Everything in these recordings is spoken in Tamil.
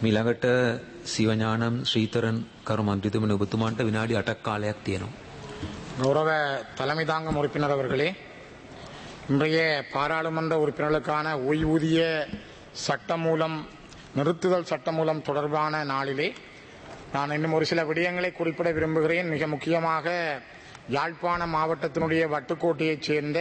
මිළඟට සිවඥානම් ශ්‍රීතරන් කරු මන්ත්‍රීතුමනි ඔබතුමාන්ට විනාඩි 8ක් කාලයක් තියෙනවා. கௌரவ தலைமை தாங்கும் உறுப்பினர் அவர்களே இன்றைய பாராளுமன்ற உறுப்பினர்களுக்கான ஓய்வூதிய சட்டமூலம் நிறுத்துதல் சட்டமூலம் தொடர்பான நாளிலே நான் இன்னும் ஒரு சில விடயங்களை குறிப்பிட விரும்புகிறேன் மிக முக்கியமாக யாழ்ப்பாண மாவட்டத்தினுடைய வட்டுக்கோட்டையைச் சேர்ந்த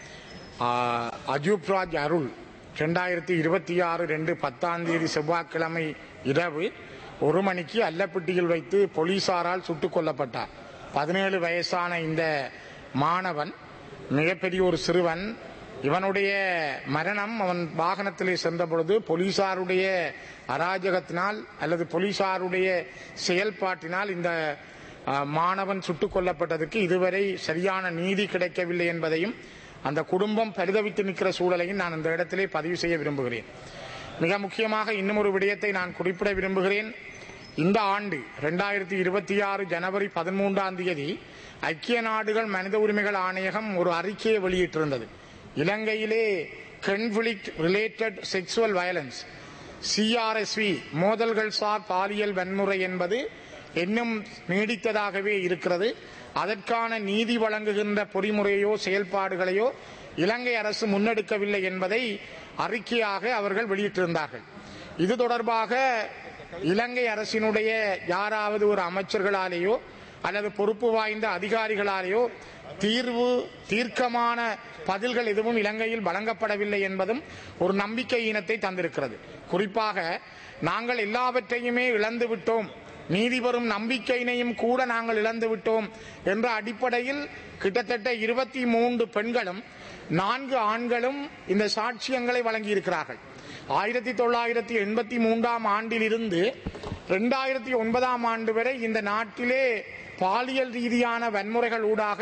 ஆ, அஜூப் ராஜ் அருள் ரெண்டாயிரத்தி இருபத்தி ஆறு ரெண்டு பத்தாம் தேதி செவ்வாய்க்கிழமை இரவு ஒரு மணிக்கு அல்லப்பட்டியில் வைத்து போலீசாரால் சுட்டுக் கொல்லப்பட்டார் பதினேழு வயசான இந்த மாணவன் மிகப்பெரிய ஒரு சிறுவன் இவனுடைய மரணம் அவன் வாகனத்திலே சென்ற பொழுது போலீசாருடைய அராஜகத்தினால் அல்லது போலீசாருடைய செயல்பாட்டினால் இந்த ஆ, மாணவன் சுட்டுக் கொல்லப்பட்டதற்கு இதுவரை சரியான நீதி கிடைக்கவில்லை என்பதையும் அந்த குடும்பம் பரிதவித்து நிற்கிற சூழலையும் நான் இந்த இடத்திலே பதிவு செய்ய விரும்புகிறேன் மிக முக்கியமாக இன்னும் ஒரு விடயத்தை நான் குறிப்பிட விரும்புகிறேன் இந்த ஆண்டு இரண்டாயிரத்தி இருபத்தி ஆறு ஜனவரி பதிமூன்றாம் தேதி ஐக்கிய நாடுகள் மனித உரிமைகள் ஆணையகம் ஒரு அறிக்கையை வெளியிட்டிருந்தது இலங்கையிலே conflict related sexual violence CRSV மோதல்கள் சார் பாலியல் வன்முறை என்பது இன்னும் நீடித்ததாகவே இருக்கிறது அதற்கான நீதி வழங்குகின்ற பொறிமுறையோ செயல்பாடுகளையோ இலங்கை அரசு முன்னெடுக்கவில்லை என்பதை அறிக்கையாக அவர்கள் வெளியிட்டிருந்தார்கள் இது தொடர்பாக இலங்கை அரசினுடைய யாராவது ஒரு அமைச்சர்களாலேயோ அல்லது பொறுப்பு வாய்ந்த அதிகாரிகளாலேயோ தீர்வு தீர்க்கமான பதில்கள் எதுவும் இலங்கையில் வழங்கப்படவில்லை என்பதும் ஒரு நம்பிக்கை ஈனத்தை தந்திருக்கிறது குறிப்பாக நாங்கள் எல்லாவற்றையுமே இழந்து விட்டோம் நீதி பெறும் நம்பிக்கையினையும் கூட நாங்கள் இழந்து விட்டோம் என்ற அடிப்படையில் கிட்டத்தட்ட இருபத்தி மூன்று பெண்களும் நான்கு ஆண்களும் இந்த சாட்சியங்களை வழங்கியிருக்கிறார்கள் ஆயிரத்தி தொள்ளாயிரத்தி எண்பத்தி மூன்றாம் ஆண்டிலிருந்து இரண்டாயிரத்தி ஒன்பதாம் ஆண்டு வரை இந்த நாட்டிலே பாலியல் ரீதியான வன்முறைகள் ஊடாக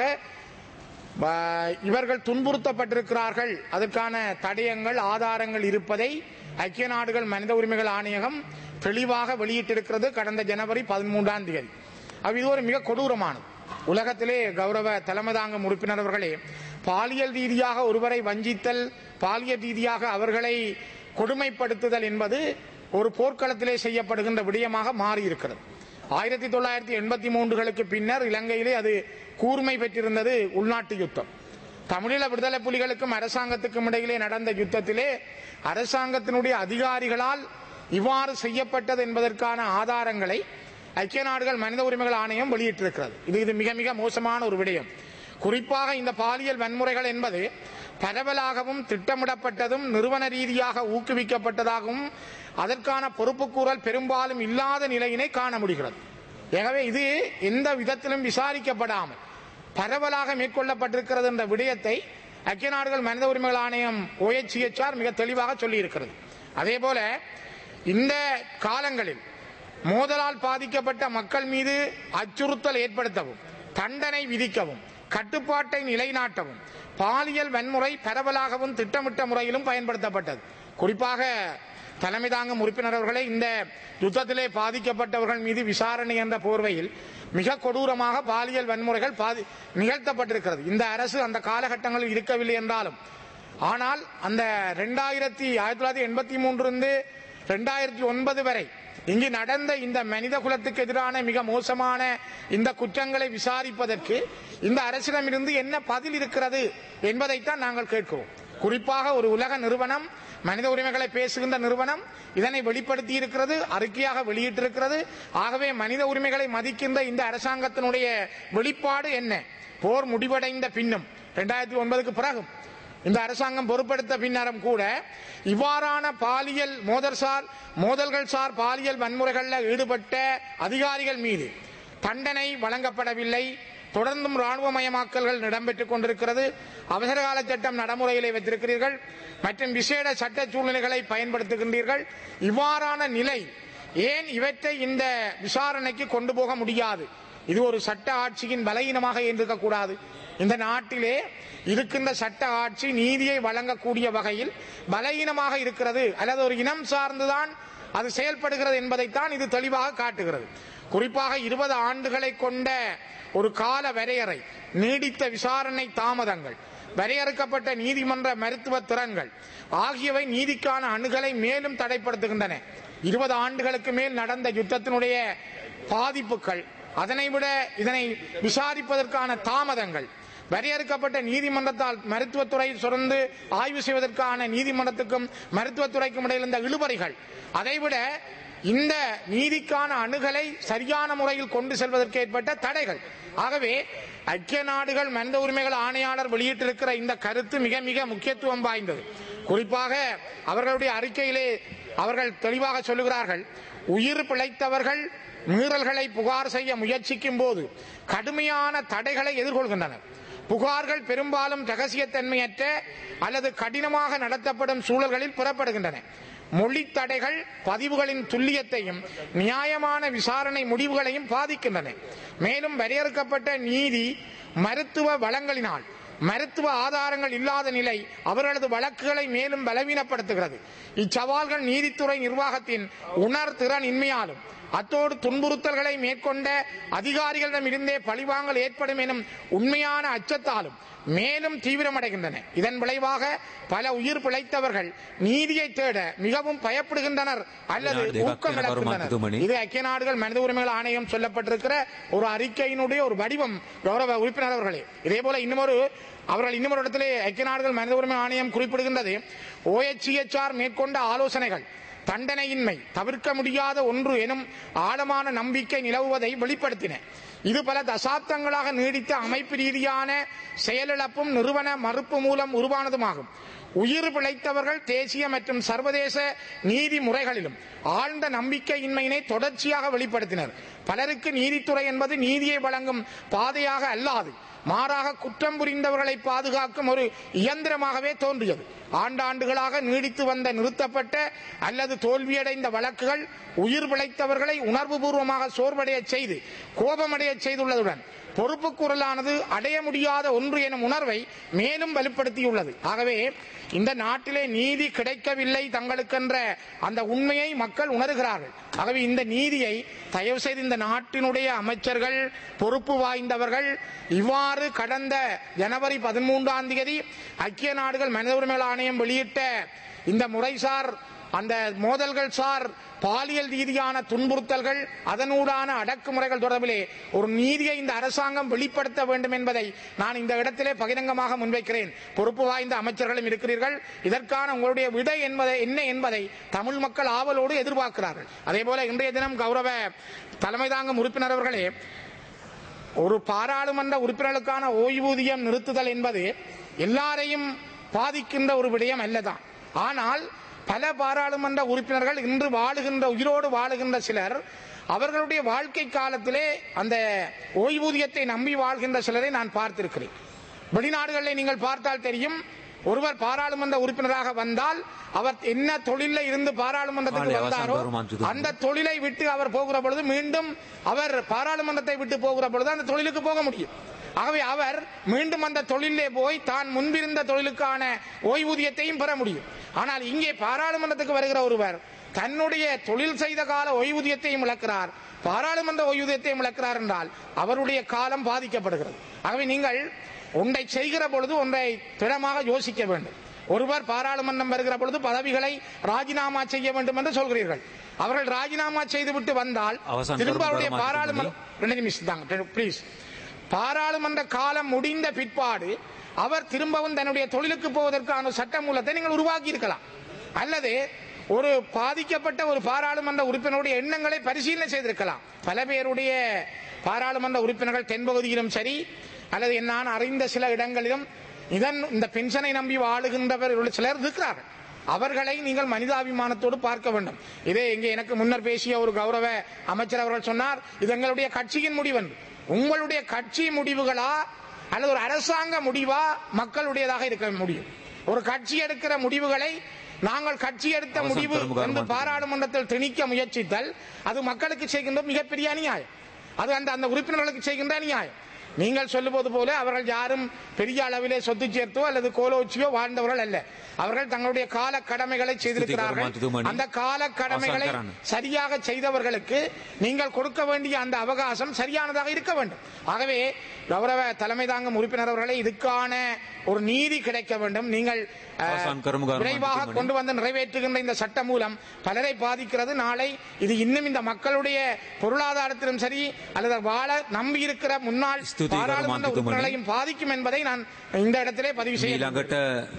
ப- இவர்கள் துன்புறுத்தப்பட்டிருக்கிறார்கள் அதற்கான தடயங்கள் ஆதாரங்கள் இருப்பதை ஐக்கிய நாடுகள் மனித உரிமைகள் ஆணையகம் தெளிவாக வெளியிட்டிருக்கிறது கடந்த ஜனவரி பதிமூன்றாம் தேதி அது இது ஒரு மிக கொடூரமானது உலகத்திலே கௌரவ தலைமை தாங்கும் உறுப்பினர் அவர்களே பாலியல் ரீதியாக ஒருவரை வஞ்சித்தல் பாலியல் ரீதியாக அவர்களை கொடுமைப்படுத்துதல் என்பது ஒரு போர்க்களத்திலே செய்யப்படுகின்ற விடயமாக மாறியிருக்கிறது ஆயிரத்தி தொள்ளாயிரத்தி எண்பத்தி மூன்றுகளுக்கு பின்னர் இலங்கையிலே அது கூர்மை பெற்றிருந்தது உள்நாட்டு யுத்தம் தமிழீழ விடுதலை புலிகளுக்கும் அரசாங்கத்துக்கும் இடையிலே நடந்த யுத்தத்திலே அரசாங்கத்தினுடைய அதிகாரிகளால் இவ்வாறு செய்யப்பட்டது என்பதற்கான ஆதாரங்களை ஐக்கிய நாடுகள் மனித உரிமைகள் ஆணையம் வெளியிட்டிருக்கிறது இது இது மிக மிக மோசமான ஒரு விடயம் குறிப்பாக இந்த பாலியல் வன்முறைகள் என்பது பரவலாகவும் திட்டமிடப்பட்டதும் நிறுவன ரீதியாக ஊக்குவிக்கப்பட்டதாகவும் அதற்கான பொறுப்புக்கூறல் பெரும்பாலும் இல்லாத நிலையினை காண முடிகிறது எனவே இது எந்த விதத்திலும் விசாரிக்கப்படாமல் பரவலாக மேற்கொள்ளப்பட்டிருக்கிறது என்ற விடயத்தை ஐக்கிய நாடுகள் மனித உரிமைகள் ஆணையம் ஓஎச்சிஎச்ஆர் மிக தெளிவாக சொல்லியிருக்கிறது அதே போல இந்த காலங்களில் மோதலால் பாதிக்கப்பட்ட மக்கள் மீது அச்சுறுத்தல் ஏற்படுத்தவும் தண்டனை விதிக்கவும் கட்டுப்பாட்டை நிலைநாட்டவும் பாலியல் வன்முறை பரவலாகவும் திட்டமிட்ட முறையிலும் பயன்படுத்தப்பட்டது குறிப்பாக தலைமை தாங்கும் உறுப்பினர் அவர்களே இந்த யுத்தத்திலே பாதிக்கப்பட்டவர்கள் மீது விசாரணை என்ற போர்வையில் மிக கொடூரமாக பாலியல் வன்முறைகள் பாதி நிகழ்த்தப்பட்டிருக்கிறது இந்த அரசு அந்த காலகட்டங்களில் இருக்கவில்லை என்றாலும் ஆனால் அந்த ரெண்டாயிரத்தி ஆயிரத்தி தொள்ளாயிரத்தி எண்பத்தி மூன்றிலிருந்து ரெண்டாயிரத்தி ஒன்பது வரை இங்கு நடந்த இந்த மனித குலத்துக்கு எதிரான மிக மோசமான இந்த குற்றங்களை விசாரிப்பதற்கு இந்த அரசிடமிருந்து என்ன பதில் இருக்கிறது என்பதைத்தான் நாங்கள் கேட்கிறோம் குறிப்பாக ஒரு உலக நிறுவனம் மனித உரிமைகளை பேசுகின்ற நிறுவனம் இதனை வெளிப்படுத்தி இருக்கிறது அறிக்கையாக வெளியிட்டிருக்கிறது ஆகவே மனித உரிமைகளை மதிக்கின்ற இந்த அரசாங்கத்தினுடைய வெளிப்பாடு என்ன போர் முடிவடைந்த பின்னும் இரண்டாயிரத்தி ஒன்பதுக்கு பிறகும் இந்த அரசாங்கம் பொறுப்பெடுத்த பின்னரும் கூட இவ்வாறான பாலியல் மோதல்சார் மோதல்கள் சார் பாலியல் வன்முறைகளில் ஈடுபட்ட அதிகாரிகள் மீது தண்டனை வழங்கப்படவில்லை தொடர்ந்தும் ராணுவமயமாக்கல்கள் இடம்பெற்றுக் கொண்டிருக்கிறது அவசரகால சட்டம் நடைமுறையிலே வைத்திருக்கிறீர்கள் மற்றும் விசேட சட்ட சூழ்நிலைகளை பயன்படுத்துகின்றீர்கள் இவ்வாறான நிலை ஏன் இவற்றை இந்த விசாரணைக்கு கொண்டு போக முடியாது இது ஒரு சட்ட ஆட்சியின் பலகீனமாக இருக்கக்கூடாது இந்த நாட்டிலே இருக்கின்ற சட்ட ஆட்சி நீதியை வழங்கக்கூடிய வகையில் பலகீனமாக இருக்கிறது அல்லது ஒரு இனம் சார்ந்துதான் அது செயல்படுகிறது என்பதைத்தான் இது தெளிவாக காட்டுகிறது குறிப்பாக இருபது ஆண்டுகளை கொண்ட ஒரு கால வரையறை நீடித்த விசாரணை தாமதங்கள் வரையறுக்கப்பட்ட நீதிமன்ற மருத்துவ திறன்கள் ஆகியவை நீதிக்கான அணுகலை மேலும் தடைப்படுத்துகின்றன இருபது ஆண்டுகளுக்கு மேல் நடந்த யுத்தத்தினுடைய பாதிப்புகள் அதனை விட இதனை விசாரிப்பதற்கான தாமதங்கள் வரையறுக்கப்பட்ட நீதிமன்றத்தால் மருத்துவத்துறை தொடர்ந்து ஆய்வு செய்வதற்கான நீதிமன்றத்துக்கும் மருத்துவத்துறைக்கும் இடையில் இந்த இழுபறிகள் அதைவிட இந்த நீதிக்கான அணுகலை சரியான முறையில் கொண்டு செல்வதற்கு ஏற்பட்ட தடைகள் ஆகவே ஐக்கிய நாடுகள் மனித உரிமைகள் ஆணையாளர் வெளியிட்டிருக்கிற இந்த கருத்து மிக மிக முக்கியத்துவம் வாய்ந்தது குறிப்பாக அவர்களுடைய அறிக்கையிலே அவர்கள் தெளிவாக சொல்லுகிறார்கள் உயிர் பிழைத்தவர்கள் மீறல்களை புகார் செய்ய முயற்சிக்கும் போது கடுமையான தடைகளை எதிர்கொள்கின்றனர் புகார்கள் பெரும்பாலும் ரகசியத்தன்மையற்ற அல்லது கடினமாக நடத்தப்படும் சூழல்களில் புறப்படுகின்றன மொழி தடைகள் பதிவுகளின் துல்லியத்தையும் நியாயமான விசாரணை முடிவுகளையும் பாதிக்கின்றன மேலும் வரையறுக்கப்பட்ட நீதி மருத்துவ வளங்களினால் மருத்துவ ஆதாரங்கள் இல்லாத நிலை அவர்களது வழக்குகளை மேலும் பலவீனப்படுத்துகிறது இச்சவால்கள் நீதித்துறை நிர்வாகத்தின் உணர்திறன் இன்மையாலும் அத்தோடு துன்புறுத்தல்களை மேற்கொண்ட அதிகாரிகளிடம் இருந்தே பழிவாங்கல் ஏற்படும் எனும் உண்மையான அச்சத்தாலும் மேலும் தீவிரமடைகின்றன இதன் விளைவாக பல உயிர் பிழைத்தவர்கள் நீதியை தேட மிகவும் பயப்படுகின்றனர் அல்லது நாடு தேக ஊக்கம் அக்கிய இழக்கின்றனர் மருத்துவமனை. இது ஐக்கிய நாடுகள் மனித உரிமைகள் ஆணையம் சொல்லப்பட்டிருக்கிற ஒரு அறிக்கையினுடைய ஒரு வடிவம் கௌரவ உறுப்பினர் அவர்களே இதே போல இன்னொரு அவர்கள் இன்னொரு இடத்திலே ஐக்கிய நாடுகள் மனித உரிமை ஆணையம் குறிப்பிடுகின்றது ஓஎச்சிஎச்ஆர் மேற்கொண்ட ஆலோசனைகள் தண்டனையின்மை தவிர்க்க முடியாத ஒன்று எனும் ஆழமான நம்பிக்கை நிலவுவதை வெளிப்படுத்தின இது பல தசாப்தங்களாக நீடித்த அமைப்பு ரீதியான செயலிழப்பும் நிறுவன மறுப்பு மூலம் உருவானதுமாகும் உயிர் பிழைத்தவர்கள் தேசிய மற்றும் சர்வதேச நீதி முறைகளிலும் ஆழ்ந்த நம்பிக்கையின்மையினை தொடர்ச்சியாக வெளிப்படுத்தினர் பலருக்கு நீதித்துறை என்பது நீதியை வழங்கும் பாதையாக அல்லாது மாறாக குற்றம் புரிந்தவர்களை பாதுகாக்கும் ஒரு இயந்திரமாகவே தோன்றியது ஆண்டாண்டுகளாக நீடித்து வந்த நிறுத்தப்பட்ட அல்லது தோல்வியடைந்த வழக்குகள் உயிர் பிழைத்தவர்களை உணர்வுபூர்வமாக சோர்வடைய செய்து கோபமடைய செய்துள்ளதுடன் பொறுப்பு குரலானது அடைய முடியாத ஒன்று எனும் உணர்வை மேலும் வலுப்படுத்தியுள்ளது ஆகவே இந்த நாட்டிலே நீதி கிடைக்கவில்லை தங்களுக்கென்ற அந்த உண்மையை மக்கள் உணர்கிறார்கள் ஆகவே இந்த நீதியை தயவு செய்து இந்த நாட்டினுடைய அமைச்சர்கள் பொறுப்பு வாய்ந்தவர்கள் இவ்வாறு கடந்த ஜனவரி பதிமூன்றாம் தேதி ஐக்கிய நாடுகள் மனித உரிமைகள் ஆணையம் வெளியிட்ட இந்த முறைசார் அந்த மோதல்கள் சார் பாலியல் ரீதியான துன்புறுத்தல்கள் அதனூடான அடக்குமுறைகள் தொடர்பிலே ஒரு நீதியை இந்த அரசாங்கம் வெளிப்படுத்த வேண்டும் என்பதை நான் இந்த இடத்திலே பகிரங்கமாக முன்வைக்கிறேன் பொறுப்பு வாய்ந்த அமைச்சர்களும் இருக்கிறீர்கள் இதற்கான உங்களுடைய விடை என்பதை என்ன என்பதை தமிழ் மக்கள் ஆவலோடு எதிர்பார்க்கிறார்கள் அதே போல இன்றைய தினம் கௌரவ தலைமை தாங்கும் உறுப்பினர் அவர்களே ஒரு பாராளுமன்ற உறுப்பினர்களுக்கான ஓய்வூதியம் நிறுத்துதல் என்பது எல்லாரையும் பாதிக்கின்ற ஒரு விடயம் அல்லதான் ஆனால் பல பாராளுமன்ற உறுப்பினர்கள் இன்று வாழுகின்ற உயிரோடு வாழுகின்ற சிலர் அவர்களுடைய வாழ்க்கை காலத்திலே அந்த ஓய்வூதியத்தை நம்பி வாழ்கின்ற சிலரை நான் பார்த்திருக்கிறேன் வெளிநாடுகளில் நீங்கள் பார்த்தால் தெரியும் ஒருவர் பாராளுமன்ற உறுப்பினராக வந்தால் அவர் என்ன தொழில இருந்து பாராளுமன்றத்துக்கு ஆளே, வந்தாரோ அவசானம் பெருமான் அந்த தொழிலை விட்டு அவர் போகிற பொழுது மீண்டும் அவர் பாராளுமன்றத்தை விட்டு போகிற பொழுது அந்த தொழிலுக்கு போக முடியும் ஆகவே அவர் மீண்டும் அந்த தொழிலே போய் தான் முன்பிருந்த தொழிலுக்கான ஓய்வூதியத்தையும் பெற முடியும் ஆனால் இங்கே பாராளுமன்றத்துக்கு வருகிற ஒருவர் தன்னுடைய தொழில் செய்த கால ஓய்வூதியத்தையும் இழக்கிறார் பாராளுமன்ற ஓய்வூதியத்தையும் இழக்கிறார் என்றால் அவருடைய காலம் பாதிக்கப்படுகிறது ஆகவே நீங்கள் ஒன்றை செய்கிற பொழுது ஒன்றை திடமாக யோசிக்க வேண்டும் ஒருவர் பாராளுமன்றம் வருகிற பொழுது பதவிகளை ராஜினாமா செய்ய வேண்டும் என்று சொல்கிறீர்கள் அவர்கள் ராஜினாமா செய்துவிட்டு வந்தால் அவசான் திரும்ப கருப்பு அவருடைய படமா பாராளுமன்ற ரெண்டு நிமிஷம் தாங்க ப்ளீஸ் பாராளுமன்ற காலம் முடிந்த பிற்பாடு அவர் திரும்பவும் தன்னுடைய தொழிலுக்கு போவதற்கான சட்ட மூலத்தை நீங்கள் உருவாக்கி இருக்கலாம் அல்லது ஒரு பாதிக்கப்பட்ட ஒரு பாராளுமன்ற உறுப்பினருடைய எண்ணங்களை பரிசீலனை செய்திருக்கலாம் பல பேருடைய பாராளுமன்ற உறுப்பினர்கள் தென்பகுதியிலும் சரி அல்லது நான் அறிந்த சில இடங்களிலும் இதன் இந்த பென்ஷனை நம்பி வாழுகின்றவர் சிலர் இருக்கிறார்கள் அவர்களை நீங்கள் மனிதாபிமானத்தோடு பார்க்க வேண்டும் இதே இங்கே எனக்கு முன்னர் பேசிய ஒரு கௌரவ அமைச்சர் அவர்கள் சொன்னார் இது எங்களுடைய கட்சியின் முடிவென்று உங்களுடைய கட்சி முடிவுகளா அல்லது ஒரு அரசாங்க முடிவா மக்களுடையதாக இருக்க முடியும் ஒரு கட்சி எடுக்கிற முடிவுகளை நாங்கள் கட்சி எடுத்த அவசான் முடிவு பெரும்புகார் என்று மாற்றம். பாராளுமன்றத்தில் திணிக்க முயற்சித்தல் அது மக்களுக்கு செய்கின்ற மிகப்பெரிய அநியாயம் அது அந்த அந்த உறுப்பினர்களுக்கு செய்கின்ற அநியாயம் நீங்கள் சொல்லுவது போல அவர்கள் யாரும் பெரிய அளவிலே சொத்து சேர்த்தோ அல்லது கோலோச்சியோ வாழ்ந்தவர்கள் அல்ல அவர்கள் தங்களுடைய கால கடமைகளை செய்திருக்கிறார்கள் மருத்துவமனை. அந்த கால கடமைகளை அவசான் கரான. சரியாக செய்தவர்களுக்கு நீங்கள் கொடுக்க வேண்டிய அந்த அவகாசம் சரியானதாக இருக்க வேண்டும் ஆகவே கௌரவ தலைமை தாங்கும் உறுப்பினர் அவர்களே இதுக்கான ஒரு நீதி கிடைக்க வேண்டும் நீங்கள் அஹ், அவசான் கரும கரும விரைவாக மருத்துவமனை. கொண்டு வந்து நிறைவேற்றுகின்ற இந்த சட்டம் மூலம் பலரை பாதிக்கிறது நாளை இது இன்னும் இந்த மக்களுடைய பொருளாதாரத்திலும் சரி அல்லது வாழ நம்பி இருக்கிற முன்னாள் ஸ்துதி பாராளுமன்ற கருமாந்திக்குமணி. உறுப்பினர்களையும் பாதிக்கும் என்பதை நான் இந்த இடத்திலே பதிவு செய்ய ඊළඟට